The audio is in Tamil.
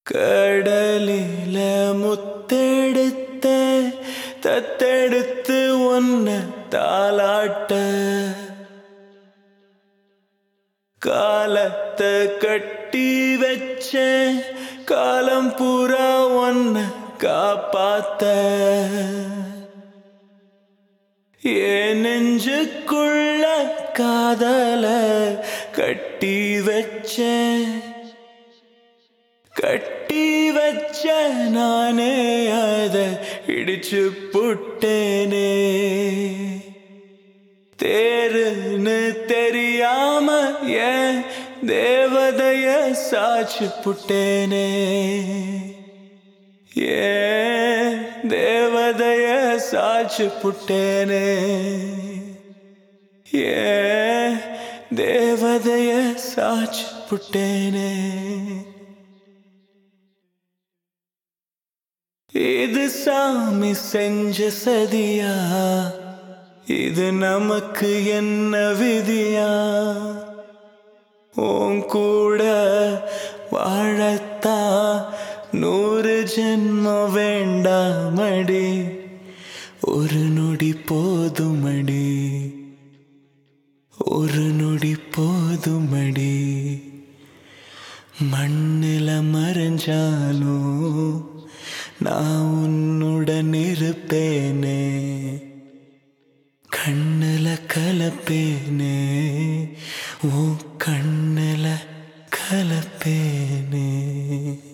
கடலில முத்தெடுத்த தத்தெடுத்து ஒன்ன தாலாட்ட காலத்தை கட்டி வச்ச காலம் பூரா ஒன்ன காப்பாத்த என் நெஞ்சுக்குள்ள காதல கட்டி வச்சேன் கட்டி வச்ச நானே அத இடிச்சு புட்டேனே தேருன்னு தெரியாம ஏன் தேவதைய சாச்சு புட்டேனே ஏன் தேவதைய சாச்சு புட்டேனே ஏன் தேவதைய சாச்சு புட்டேனே இது சாமி செஞ்ச சதியா இது நமக்கு என்ன விதியா உன் கூட வாழத்தான் நூறு ஜென்மம் வேண்டாமடி ஒரு நொடி போதுமடி ஒரு நொடி போதுமடி மண்ணில மறைஞ்சாலும் நான் உன்னுடன் இருப்பேனே கண்ணுல கலப்பேனே உன் கண்ணுல கலப்பேனே